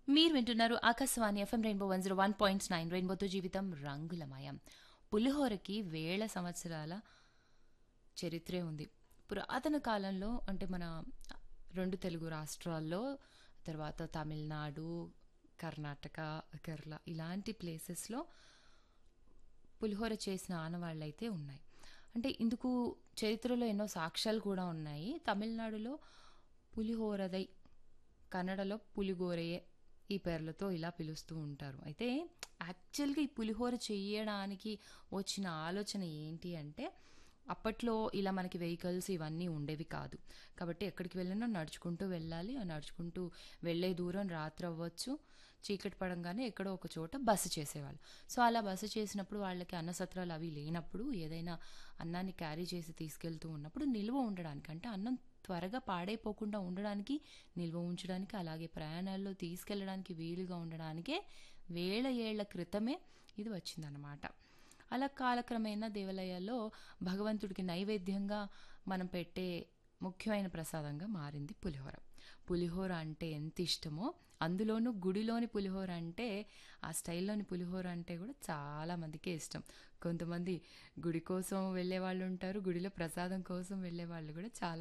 మీరు వింటున్నారు Akashvani FM rainbow one zero one point nine రెయిన్బోతో జీవితం రంగులమయం పులిహోరకి వేల సంవత్సరాల చరిత్రే ఉంది పురాతన కాలంలో అంటే మన రెండు తెలుగు రాష్ట్రాల్లో తర్వాత తమిళనాడు కర్ణాటక కేరళ ఇలాంటి ప్లేసెస్లో పులిహోర చేసిన ఆనవాళ్ళైతే ఉన్నాయి అంటే ఇందుకు చరిత్రలో ఎన్నో సాక్ష్యాలు కూడా ఉన్నాయి తమిళనాడులో పులిహోరదై కన్నడలో పులిగోరయే ఈ పేర్లతో ఇలా పిలుస్తూ ఉంటారు అయితే యాక్చువల్గా ఈ పులిహోర చేయడానికి వచ్చిన ఆలోచన ఏంటి అంటే అప్పట్లో ఇలా మనకి వెహికల్స్ ఇవన్నీ ఉండేవి కాదు కాబట్టి ఎక్కడికి వెళ్ళినా నడుచుకుంటూ వెళ్ళాలి ఆ నడుచుకుంటూ వెళ్ళే దూరం రాత్రి అవ్వచ్చు చీకటి పడంగానే ఎక్కడో ఒక చోట బస చేసేవాళ్ళు సో అలా బస చేసినప్పుడు వాళ్ళకి అన్నసత్రాలు అవి లేనప్పుడు ఏదైనా అన్నాన్ని క్యారీ చేసి తీసుకెళ్తూ ఉన్నప్పుడు నిల్వ ఉండడానికి అంటే అన్నం త్వరగా పాడైపోకుండా ఉండడానికి నిల్వ ఉంచడానికి అలాగే ప్రయాణాల్లో తీసుకెళ్ళడానికి వీలుగా ఉండడానికే వేల ఏళ్ల క్రితమే ఇది వచ్చిందనమాట అలా కాలక్రమేణా దేవాలయాల్లో భగవంతుడికి నైవేద్యంగా మనం పెట్టే ముఖ్యమైన ప్రసాదంగా మారింది పులిహోర పులిహోర అంటే ఎంత ఇష్టమో అందులోనూ గుడిలోని పులిహోర అంటే ఆ స్టైల్లోని పులిహోర అంటే కూడా చాలా మందికి ఇష్టం కొంతమంది గుడి కోసం వెళ్ళే వాళ్ళు ఉంటారు గుడిలో ప్రసాదం కోసం వెళ్ళే వాళ్ళు కూడా చాలా